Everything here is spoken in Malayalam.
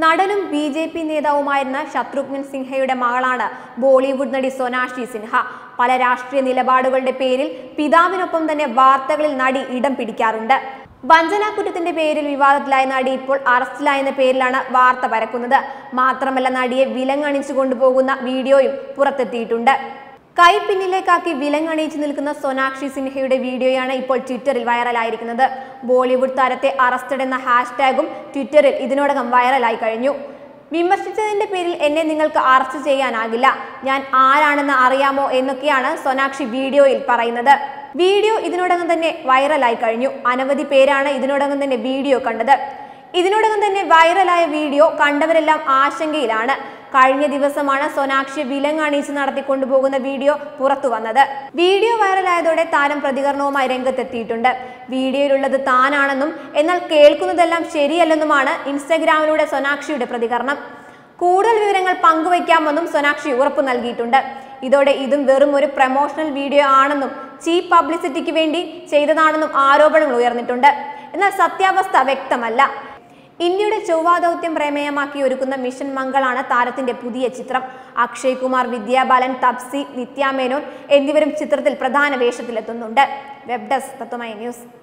നടനും ബി ജെ പി നേതാവുമായിരുന്ന ശത്രുഘ്നൻ സിൻഹയുടെ മകളാണ് ബോളിവുഡ് നടി സൊനാക്ഷി സിൻഹ പല രാഷ്ട്രീയ നിലപാടുകളുടെ പേരിൽ പിതാവിനൊപ്പം തന്നെ വാർത്തകളിൽ നടി ഇടം പിടിക്കാറുണ്ട് വഞ്ചനാക്കുറ്റത്തിന്റെ പേരിൽ വിവാദത്തിലായ നടി ഇപ്പോൾ അറസ്റ്റിലായെന്ന പേരിലാണ് വാർത്ത പരക്കുന്നത് മാത്രമല്ല നടിയെ വിലങ്ങണിച്ചു കൊണ്ടുപോകുന്ന വീഡിയോയും പുറത്തെത്തിയിട്ടുണ്ട് കൈ പിന്നിലേക്കാക്കി വിലങ്ങണിയിച്ചു നിൽക്കുന്ന സൊനാക്ഷി സിൻഹയുടെ വീഡിയോയാണ് ഇപ്പോൾ ട്വിറ്ററിൽ വൈറലായിരിക്കുന്നത് ബോളിവുഡ് താരത്തെ അറസ്റ്റഡ് എന്ന ഹാഷ്ടാഗും ട്വിറ്ററിൽ ഇതിനോടകം വൈറലായി കഴിഞ്ഞു വിമർശിച്ചതിന്റെ പേരിൽ എന്നെ നിങ്ങൾക്ക് അറസ്റ്റ് ചെയ്യാനാകില്ല ഞാൻ ആരാണെന്ന് അറിയാമോ എന്നൊക്കെയാണ് സൊനാക്ഷി വീഡിയോയിൽ പറയുന്നത് വീഡിയോ ഇതിനോടകം തന്നെ വൈറലായി കഴിഞ്ഞു അനവധി പേരാണ് ഇതിനോടകം തന്നെ വീഡിയോ കണ്ടത് ഇതിനോടകം തന്നെ വൈറലായ വീഡിയോ കണ്ടവരെല്ലാം ആശങ്കയിലാണ് കഴിഞ്ഞ ദിവസമാണ് സൊനാക്ഷി വിലങ്ങണിച്ച് നടത്തിക്കൊണ്ടുപോകുന്ന വീഡിയോ പുറത്തു വന്നത് വീഡിയോ വൈറലായതോടെ താരം പ്രതികരണവുമായി രംഗത്തെത്തിയിട്ടുണ്ട് വീഡിയോയിലുള്ളത് താനാണെന്നും എന്നാൽ കേൾക്കുന്നതെല്ലാം ശരിയല്ലെന്നുമാണ് ഇൻസ്റ്റഗ്രാമിലൂടെ സൊനാക്ഷിയുടെ പ്രതികരണം കൂടുതൽ വിവരങ്ങൾ പങ്കുവയ്ക്കാമെന്നും സൊനാക്ഷി ഉറപ്പു നൽകിയിട്ടുണ്ട് ഇതോടെ ഇതും വെറും ഒരു പ്രൊമോഷണൽ വീഡിയോ ആണെന്നും ചീപ്പ് പബ്ലിസിറ്റിക്ക് വേണ്ടി ചെയ്തതാണെന്നും ആരോപണങ്ങൾ ഉയർന്നിട്ടുണ്ട് എന്നാൽ സത്യാവസ്ഥ വ്യക്തമല്ല ഇന്ത്യയുടെ ചൊവ്വാ ദൗത്യം പ്രമേയമാക്കി ഒരുക്കുന്ന മിഷൻ മംഗളാണ് താരത്തിന്റെ പുതിയ ചിത്രം അക്ഷയ് കുമാർ വിദ്യാബാലൻ തപ്സി നിത്യ മേനോൻ എന്നിവരും ചിത്രത്തിൽ പ്രധാന വേഷത്തിലെത്തുന്നുണ്ട് വെബ് ഡെസ്ക് തത്വമൈ ന്യൂസ്